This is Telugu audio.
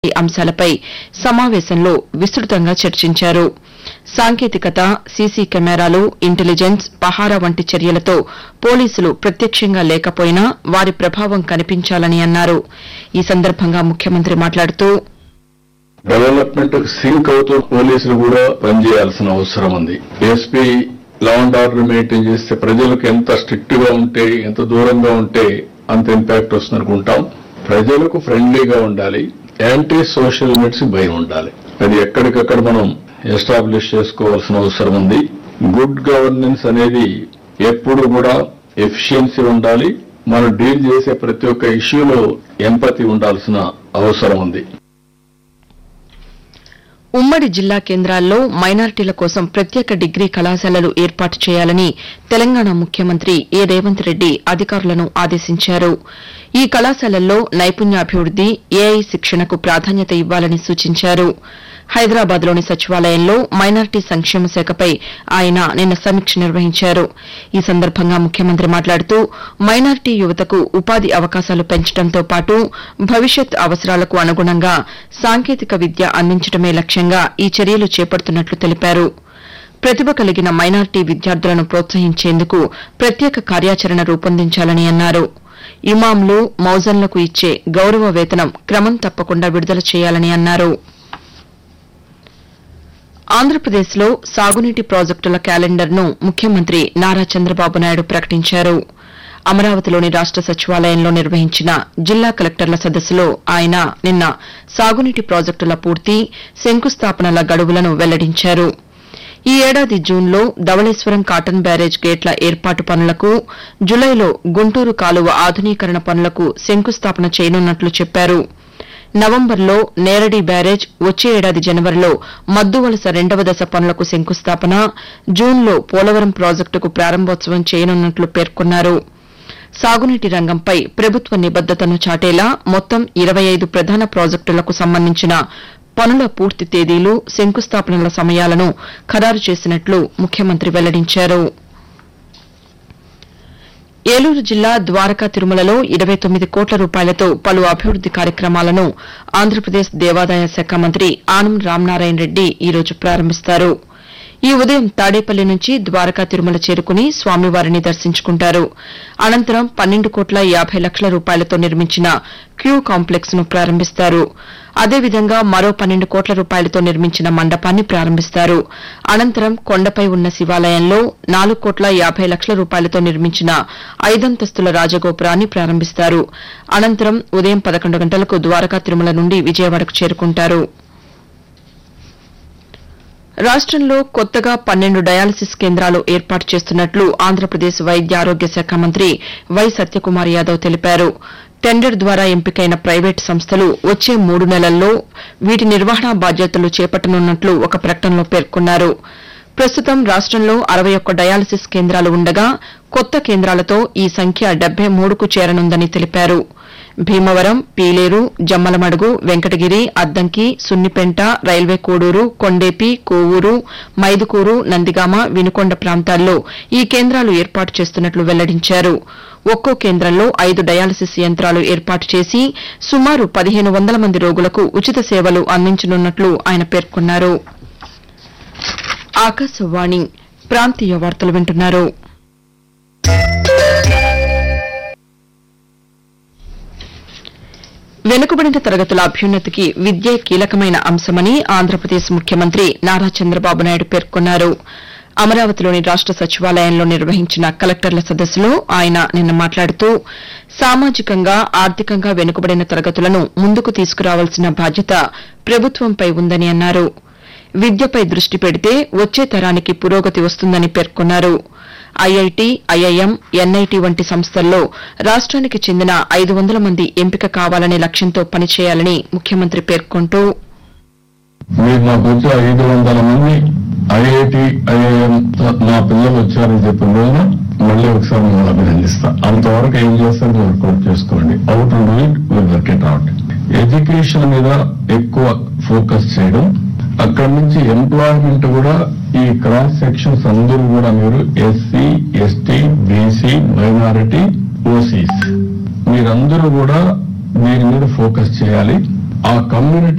ఈ అంశాలపై సమావేశంలో విస్తృతంగా చర్చించారు సాంకేతికత సీసీ కెమెరాలు ఇంటెలిజెన్స్ పహారా వంటి చర్యలతో పోలీసులు ప్రత్యక్షంగా లేకపోయినా వారి ప్రభావం కనిపించాలని అన్నారు ఈ సందర్భంగా ముఖ్యమంత్రి మాట్లాడుతూ డెవలప్మెంట్ సింక్ అవుతూ పోలీసులు కూడా పనిచేయాల్సిన అవసరం ఉంది SP law and order maintain చేస్తే ప్రజలకు ఎంత స్ట్రిక్ట్ గా ఉంటే ఎంత దూరంగా ఉంటే అంత ఇంపాక్ట్ వస్తుంది అనుకుంటాం ప్రజలకు ఫ్రెండ్లీగా ఉండాలి యాంటీ సోషల్ లిమిట్స్ భయం ఉండాలి అది ఎక్కడికక్కడ మనం ఎస్టాబ్లిష్ చేసుకోవాల్సిన అవసరం ఉంది గుడ్ గవర్నెన్స్ అనేది ఎప్పుడు కూడా ఎఫిషియన్సీ ఉండాలి మనం డీల్ చేసే ప్రతి ఒక్క ఇష్యూలో ఎంపతి ఉండాల్సిన అవసరం ఉంది ఉమ్మడి జిల్లా కేంద్రాల్లో మైనారిటీల కోసం ప్రత్యేక డిగ్రీ కళాశాలలు ఏర్పాటు చేయాలని తెలంగాణ ముఖ్యమంత్రి ఏ రేవంత్ రెడ్డి అధికారులను ఆదేశించారు ఈ కళాశాలల్లో నైపుణ్యాభివృద్ది ఏఐ శిక్షణకు ప్రాధాన్యత ఇవ్వాలని సూచించారు హైదరాబాద్లోని సచివాలయంలో మైనారిటీ సంక్షేమ శాఖపై ఆయన నిన్న సమీక్ష నిర్వహించారు ఈ సందర్భంగా ముఖ్యమంత్రి మాట్లాడుతూ మైనారిటీ యువతకు ఉపాధి అవకాశాలు పెంచడంతో పాటు భవిష్యత్ అవసరాలకు అనుగుణంగా సాంకేతిక విద్య అందించడమే లక్ష్యంగా ఈ చర్యలు చేపడుతున్నట్లు తెలిపారు ప్రతిభ కలిగిన మైనారిటీ విద్యార్థులను ప్రోత్సహించేందుకు ప్రత్యేక కార్యాచరణ రూపొందించాలని అన్నారు ఇమాంలు మౌజన్లకు ఇచ్చే గౌరవ వేతనం క్రమం తప్పకుండా విడుదల చేయాలని అన్నారు ఆంధ్రప్రదేశ్లో సాగునీటి ప్రాజెక్టుల క్యాలెండర్ను ముఖ్యమంత్రి నారా చంద్రబాబు నాయుడు ప్రకటించారు అమరావతిలోని రాష్ట సచివాలయంలో నిర్వహించిన జిల్లా కలెక్టర్ల సదస్సులో ఆయన నిన్న సాగునీటి ప్రాజెక్టుల పూర్తి శంకుస్థాపనల గడువులను వెల్లడించారు ఈ ఏడాది జూన్లో ధవళేశ్వరం కాటన్ బ్యారేజ్ గేట్ల ఏర్పాటు పనులకు జులైలో గుంటూరు కాలువ ఆధునీకరణ పనులకు శంకుస్థాపన చేయనున్నట్లు చెప్పారు నవంబర్లో నేరడి బ్యారేజ్ వచ్చే ఏడాది జనవరిలో మద్దువలస రెండవ దశ పనులకు శంకుస్థాపన జూన్లో పోలవరం ప్రాజెక్టుకు ప్రారంభోత్సవం చేయనున్నట్లు పేర్కొన్నారు సాగునీటి రంగంపై ప్రభుత్వ నిబద్దతను చాటేలా మొత్తం ఇరవై ఐదు ప్రధాన ప్రాజెక్టులకు సంబంధించిన పనుల పూర్తి తేదీలు శంకుస్థాపనల సమయాలను ఖరారు చేసినట్లు ముఖ్యమంత్రి వెల్లడించారు ఏలూరు జిల్లా ద్వారకా తిరుమలలో ఇరవై తొమ్మిది కోట్ల రూపాయలతో పలు అభివృద్ది కార్యక్రమాలను ఆంధ్రప్రదేశ్ దేవాదాయ శాఖ మంత్రి ఆనం రామనారాయణ రెడ్డి ఈ రోజు ప్రారంభిస్తారు ఈ ఉదయం తాడేపల్లి నుంచి ద్వారకా తిరుమల చేరుకుని స్వామివారిని దర్శించుకుంటారు అనంతరం పన్నెండు కోట్ల యాబై లక్షల రూపాయలతో నిర్మించిన క్యూ కాంప్లెక్స్ ను ప్రారంభిస్తారు అదేవిధంగా మరో పన్నెండు కోట్ల రూపాయలతో నిర్మించిన మండపాన్ని ప్రారంభిస్తారు అనంతరం కొండపై ఉన్న శివాలయంలో నాలుగు కోట్ల యాబై లక్షల రూపాయలతో నిర్మించిన ఐదంతస్తుల రాజగోపురాన్ని ప్రారంభిస్తారు అనంతరం ఉదయం పదకొండు గంటలకు ద్వారకా తిరుమల నుండి విజయవాడకు చేరుకుంటారు రాష్టంలో కొత్తగా పన్నెండు డయాలసిస్ కేంద్రాలు ఏర్పాటు చేస్తున్నట్లు ఆంధ్రప్రదేశ్ వైద్య ఆరోగ్య శాఖ మంత్రి వై సత్యకుమార్ యాదవ్ తెలిపారు టెండర్ ద్వారా ఎంపికైన ప్రైవేటు సంస్థలు వచ్చే మూడు నెలల్లో వీటి నిర్వహణా బాధ్యతలు చేపట్టనున్నట్లు ఒక ప్రకటనలో పేర్కొన్నారు ప్రస్తుతం రాష్టంలో అరవై ఒక్క డయాలసిస్ కేంద్రాలు ఉండగా కొత్త కేంద్రాలతో ఈ సంఖ్య డెబ్బై మూడుకు చేరనుందని తెలిపారు భీమవరం పీలేరు జమ్మలమడుగు వెంకటగిరి అద్దంకి సున్నిపెంట రైల్వే కోడూరు కొండేపి కోవూరు మైదుకూరు నందిగామ వినుకొండ ప్రాంతాల్లో ఈ కేంద్రాలు ఏర్పాటు చేస్తున్నట్లు వెల్లడించారు ఒక్కో కేంద్రంలో ఐదు డయాలసిస్ యంత్రాలు ఏర్పాటు చేసి సుమారు పదిహేను వందల మంది రోగులకు ఉచిత సేవలు అందించనున్నట్లు ఆయన పేర్కొన్నారు ఆకాశవాణి ప్రాంతీయ వార్తలు వింటున్నారు వెనుకబడిన తరగతుల అభ్యున్నతికి విద్యే కీలకమైన అంశమని ఆంధ్రప్రదేశ్ ముఖ్యమంత్రి నారా చంద్రబాబు నాయుడు పేర్కొన్నారు అమరావతిలోని రాష్ట సచివాలయంలో నిర్వహించిన కలెక్టర్ల సదస్సులో ఆయన నిన్న మాట్లాడుతూ సామాజికంగా ఆర్థికంగా వెనుకబడిన తరగతులను ముందుకు తీసుకురావాల్సిన బాధ్యత ప్రభుత్వంపై ఉందని అన్నారు విద్యపై దృష్టి పెడితే వచ్చే తరానికి పురోగతి వస్తుందని పేర్కొన్నారు ఐఐటి ఐఐఎం ఎన్ఐటి వంటి సంస్థల్లో రాష్ట్రానికి చెందిన ఐదు వందల మంది ఎంపిక కావాలనే లక్ష్యంతో పనిచేయాలని ముఖ్యమంత్రి పేర్కొంటూ మీరు మాకు వచ్చే ఐదు వందల మంది ఐఐటి ఐఐఎం నా పిల్లలు వచ్చారని చెప్పిన రోజున మళ్ళీ ఒకసారి మిమ్మల్ని అభినందిస్తా అంతవరకు ఏం చేస్తారు వర్కౌట్ చేసుకోండి out and it will work it out education మీద ఎక్కువ ఫోకస్ చేయడం అక్కడి నుంచి ఎంప్లాయ్మెంట్ కూడా ఈ క్రాస్ సెక్షన్స్ అందరూ కూడా మీరు SC ST BC minority OCs మీరందరూ కూడా దీని మీద ఫోకస్ చేయాలి ఆ కమ్యూనిటీ